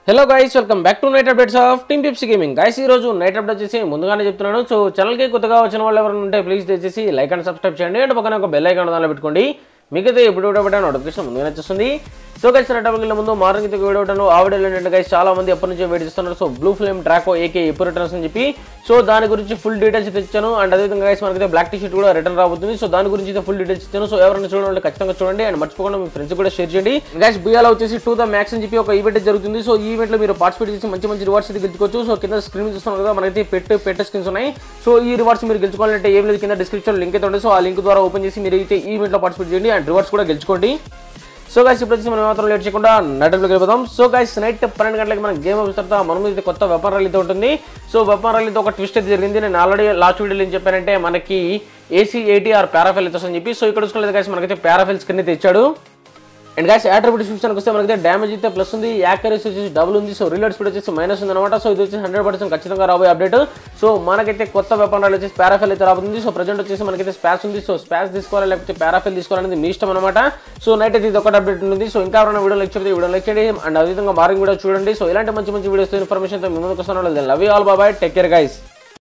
hello guys welcome back to night updates of team pips gaming guys ఈ రోజు night update వచ్చేసి ముందుగానే చెప్తున్నాను సో ఛానల్కి కొత్తగా వచ్చిన వాళ్ళు ఎవరైనా ఉంటే ప్లీజ్ దయచేసి లైక్ అండ్ సబ్స్క్రైబ్ చేయండి అండ్ పక్కన ఒక బెల్ ఐకాన్ దానిలో పెట్టుకోండి మిగతా ఎప్పుడు కూడా నోటిఫికేషన్ ముందుగానే వచ్చేస్తుంది సో గైస్ నైట్ అప్డేట్ ముందు మార్నింగ్ అయితే వీడియో ఉంటాను ఆ వీడియోలో ఏంటంటే గైస్ చాలా మంది ఎప్పటి నుంచో వెయిట్ చేస్తున్నారు so blue flame Draco AK ఎప్పుడు రిటర్న్స్ అని చెప్పి సో దాని గురించి ఫుల్ డీటెయిల్స్ అయితే ఇచ్చాను అండ్ అదేవిధంగా గైస్ మనకైతే బ్లాక్ టీ షర్ట్ కూడా రిటర్న్ రాబోతుంది సో దాని గురించి అయితే ఫుల్ డీటెయిల్స్ ఇచ్చాను సో ఎవరైనా చూడండి వాళ్ళు ఖచ్చితంగా చూడండి అండ్ మర్చిపోకుండా మీ ఫ్రెండ్స్ కూడా షేర్ చేయండి గైస్ బియాలో వచ్చేసి టూ ద మ్యాక్స్ అని చెప్పి ఒక ఈవెంట్ జరుగుతుంది సో ఈ ఈవెంట్ లో మీరు పార్టిసిపేట్ చేసి మంచి మంచి రివార్డ్స్ అయితే గెలుచుకోవచ్చు సో కింద స్క్రీన్ చూస్తున్నారు కదా మనకైతే పెట్టు పెట్ట స్క్రీన్స్ ఉన్నాయి సో ఈ రివార్డ్స్ మీరు గెలుచుకోవాలంటే ఏం లేదు కింద డిస్క్రిప్షన్ లింక్ అయితే ఉంటుంది సో ఆ లింక్ ద్వారా ఓపెన్ చేసి మీరు అయితే ఈ ఈవెంట్ లో పార్టిసిపేట్ చేయండి అండ్ రివార్డ్స్ కూడా గెలుచుకోండి సో గైస్ ఇప్పుడు వచ్చి మనం మాత్రం లేట్ చేయకుండా నైట్లోకి వెళ్ళిపోదాం సో గైస్ నైట్ పన్నెండు గంటలకి మనం గేమ్ ఆఫ్ తర్వాత మన మీద కొత్త వెపన్ ర్యాలీతో ఉంటుంది సో వెపన్ ర్యాలీతో ఒక ట్విస్ట్ అయితే జరిగింది నేను ఆల్రెడీ లాస్ట్ వీడియోలో ఏం చెప్పానంటే మనకి ఏసీ ఏటీఆర్ పారాఫెల్ అయితే వస్తుందని చెప్పి సో ఇక్కడ చూసుకోలేదు గైస్ మనకైతే పారాఫెల్ స్కిన్ అయితే ఇచ్చాడు అండ్ గాయస్ అట్రిబ్యూట్ విషయానికి వస్తే మనకి డ్యామేజ్ అయితే ప్లస్ ఉంది యాక్యురసీ వచ్చేసి డబుల్ ఉంది సో రిలేట్ స్పీడ్ వచ్చేసి మైనస్ ఉంది అనమాట సో ఇది వచ్చేసి హండ్రెడ్ పర్సెంట్ ఖచ్చితంగా రాబోయే అప్డేట్ సో మనకైతే కొత్త వెపన్ రాయల్ వచ్చేసి పారాఫెల్ అయితే రాబోతుంది సో ప్రజెంట్ వచ్చేసి మనకైతే స్పాస్ ఉంది సో స్పాస్ తీసుకోవాలి లేకపోతే పారాఫెల్ తీసుకోవాలనేది మీ ఇష్టం అనమాట సో నైట్ అయితే ఇది ఒకటి అప్డేట్ ఉంది సో ఇంకా ఎవరైనా వీడియో లైక్ చేస్తే వీడియో లైక్ చేయండి అండ్ అదేవిధంగా మార్నింగ్ వీడియో చూడండి సో ఇలాంటి మంచి మంచి వీడియోస్ ఇన్ఫర్మేషన్ మీ ముందుకు వస్తున్నాను love you all bye bye take care guys